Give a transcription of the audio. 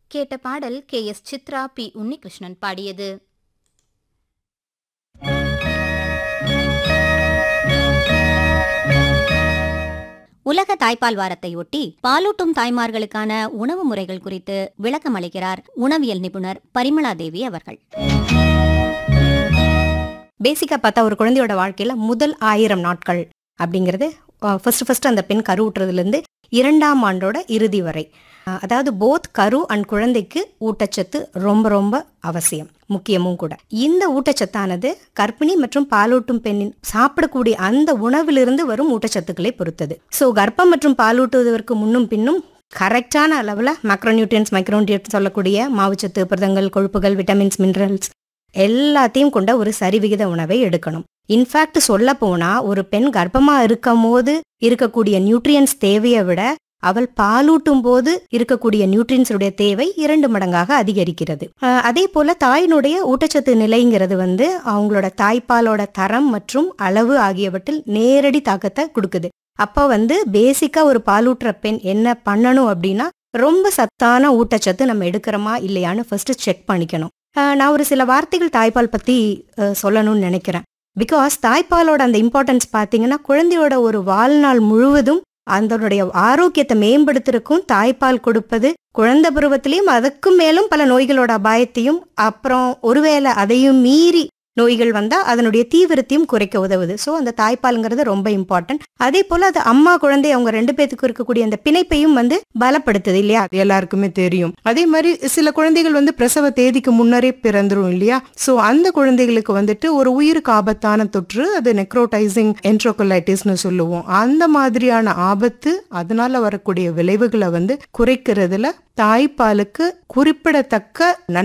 கேட்ட பாடல் K S Chithra P Unnikrishnan பாடியது உலக தாய்ப்பால் வாரத்தை ஒட்டி பாலூட்டும் தாய்மார்களுக்கான உணவு முறைகள் குறித்து விளக்கம் அளிக்கிறார் உணவியல் நிபுணர் பரிமளா தேவி அவர்கள் பேசிக்காக பார்த்தா ஒரு குழந்தையோட வாழ்க்கையில் முதல் ஆயிரம் நாட்கள் அப்படிங்கிறது ஃபர்ஸ்ட் ஃபர்ஸ்ட் அந்த பெண் கருவுற்றுறதுலேருந்து இரண்டாம் ஆண்டோட இறுதி வரை அஹ், அதாவது போத் கரு அண்ட் குழந்தைக்கு ஊட்டச்சத்து ரொம்ப ரொம்ப அவசியம் முக்கியமும் கூட இந்த ஊட்டச்சத்தானது கர்ப்பிணி மற்றும் பாலூட்டும் பெண்ணின் சாப்பிடக்கூடிய அந்த உணவிலிருந்து வரும் ஊட்டச்சத்துக்களை பொறுத்தது ஸோ கர்ப்பம் மற்றும் பாலூட்டுவதற்கு முன்னும் பின்னும் கரெக்டான அளவில் மேக்ரோநியூட்ரியன்ஸ் மைக்ரோநியூட்ரியன்ஸ் சொல்லக்கூடிய மாவுச்சத்து புரதங்கள் கொழுப்புகள் விட்டமின்ஸ் மினரல்ஸ் எல்லாத்தையும் கொண்ட ஒரு சரிவிகித உணவை எடுக்கணும் இன்ஃபேக்ட் சொல்ல போனா ஒரு பெண் கர்ப்பமா இருக்கும் போது இருக்கக்கூடிய நியூட்ரியன்ஸ் தேவையை விட அவள் பாலூட்டும் போது இருக்கக்கூடிய நியூட்ரியன்ஸுடைய தேவை இரண்டு மடங்காக அதிகரிக்கிறது அஹ் அதே போல தாயினுடைய ஊட்டச்சத்து நிலைங்கிறது வந்து அவங்களோட தாய்ப்பாலோட தரம் மற்றும் அளவு ஆகியவற்றில் நேரடி தாக்கத்தை கொடுக்குது அப்ப வந்து பேசிக்கா ஒரு பாலூட்டுற பெண் என்ன பண்ணணும் அப்படின்னா ரொம்ப சத்தான ஊட்டச்சத்து நம்ம எடுக்கிறோமா இல்லையான்னு ஃபர்ஸ்ட் செக் பண்ணிக்கணும் அஹ் நான் ஒரு சில வார்த்தைகள் தாய்ப்பால் பத்தி அஹ் சொல்லணும்னு நினைக்கிறேன் பிகாஸ் தாய்ப்பாலோட அந்த இம்பார்ட்டன்ஸ் பார்த்தீங்கன்னா குழந்தையோட ஒரு வாழ்நாள் முழுவதும் அதனுடைய ஆரோக்கியத்தை மேம்படுத்துறதுக்கும் தாய்ப்பால் கொடுப்பது குழந்தை பருவத்திலையும் அதுக்கும் மேலும் பல நோய்களோட அபாயத்தையும் அப்புறம் ஒருவேளை அதையும் மீறி நோய்கள் வந்தா அதனுடைய தீவிரத்தையும் குறைக்க உதவுது ஸோ அந்த தாய்ப்பாலுங்கிறது ரொம்ப இம்பார்ட்டன்ட் அதே போல அது அம்மா குழந்தை அவங்க ரெண்டு பேத்துக்கும் இருக்கக்கூடிய அந்த பிணைப்பையும் வந்து பலப்படுத்துது இல்லையா அது எல்லாருக்குமே தெரியும் அதே மாதிரி சில குழந்தைகள் வந்து பிரசவ தேதிக்கு முன்னரே பிறந்துரும் இல்லையா சோ அந்த குழந்தைகளுக்கு வந்துட்டு ஒரு உயிருக்கு ஆபத்தான தொற்று அது நெக்ரோடைசிங் என்ட்ரோகொலைட்டிஸ்னு சொல்லுவோம் அந்த மாதிரியான ஆபத்து அதனால வரக்கூடிய விளைவுகளை வந்து குறைக்கிறதுல தாய்ப்பாலுக்கு குறிப்பிடத்தக்க